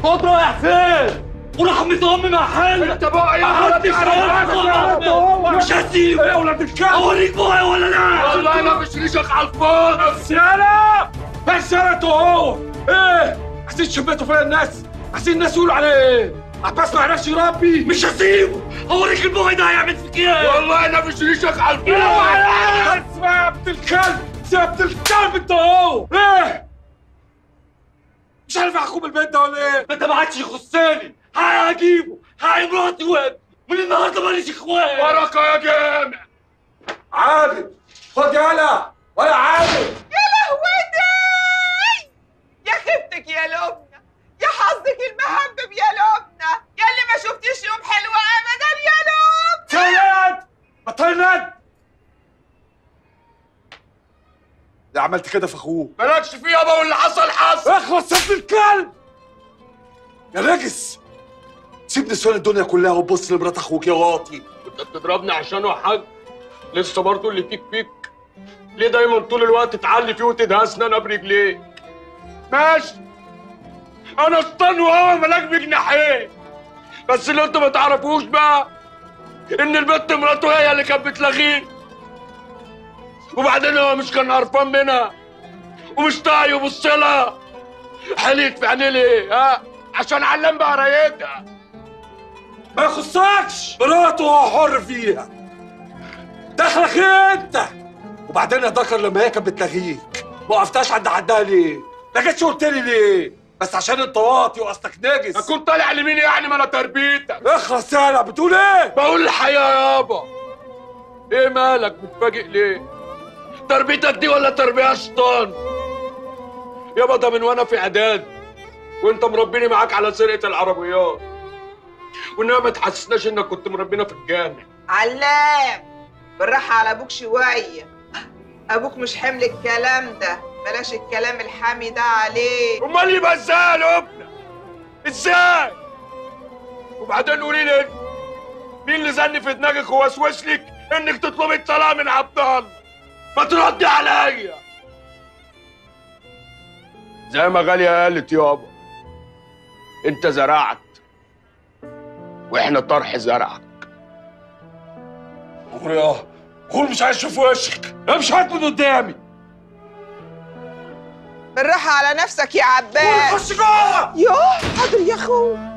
خد رايح فين؟ وراح مصمم محل انت بقى يا محدش هيدخل. مش هسيب يا ولاد الكلب اوريك بقى ولا لا والله ما مش ريشك على الفاضي سلام بس سنته هو ايه عايزين شبيتوا فيا الناس عايزين الناس يقولوا على ايه عباس ما عرفش يربي مش هسيبه اوريك البوي ده هيعمل فيك ايه والله انا مش ريشك على الفاضي اسمع يا ابن الكلب يا ابن الكلب انت هو ايه مش عارف اخوه من البيت ده ولا ايه ما انت ما عادش يخصني هجيبه هاي مراتي وابني من النهارده ماليش اخوات بركه يا جامع عادل خد يالا ولا عادل يا لهوتي يا خيبتك يا لبنى يا حظك المهبب يا لبنى يا اللي ما شفتيش يوم حلو ابدا يا لبنى تولد بطلنا ليه عملت كده في اخوه مالكش فيه يابا واللي حصل حصل اخلص يا ابن الكلب يا نجس سيب نسوان الدنيا كلها وتبص لمرات اخوك يا واطي انت بتضربني عشانه يا حاج لسه برضه اللي فيك فيك ليه دايما طول الوقت تعلي فيه وتدهسنا انا برجليك ماشي انا اسطن وهو ملاك بجناحين بس اللي انتوا ما تعرفوش بقى ان البت مراته هي اللي كانت بتلغيه وبعدين هو مش كان قرفان منها ومش طايق يبص لها حليت في عينيه ليه ها عشان علم بقى رايتها ما يخصكش مراته هو حر فيها دخلك انت وبعدين يا دكر لما هي كانت بتلغيك ما وقفتهاش عند حدها ليه؟ ما جيتش قلت لي ليه؟ بس عشان انت واطي واصلك نجس اكون طالع لمين يعني ما انا تربيتك اخلص يالا بتقول ايه؟ بقول الحقيقة يابا ايه مالك متفاجئ ليه؟ تربيتك دي ولا تربية شيطان؟ يابا ده من وانا في اعداد وانت مربيني معاك على سرقة العربيات وانما ما تحسسناش انك كنت مربينا في الجامع علام بالراحة على ابوك شوية ابوك مش حمل الكلام ده بلاش الكلام الحامي ده عليه امال يبقى ازاي يا لبنى؟ ازاي؟ وبعدين قولي لي انت، مين اللي زن في دماغك ووسوس لك انك تطلبي الطلاق من عبد الله؟ ما تردي عليا زي ما غالية قالت يابا انت زرعت واحنا طرح زرعك غور يا غور مش عايز اشوف وشك امشي هات من قدامي بالراحة على نفسك يا عباس خش جوه يوه حاضر يا اخو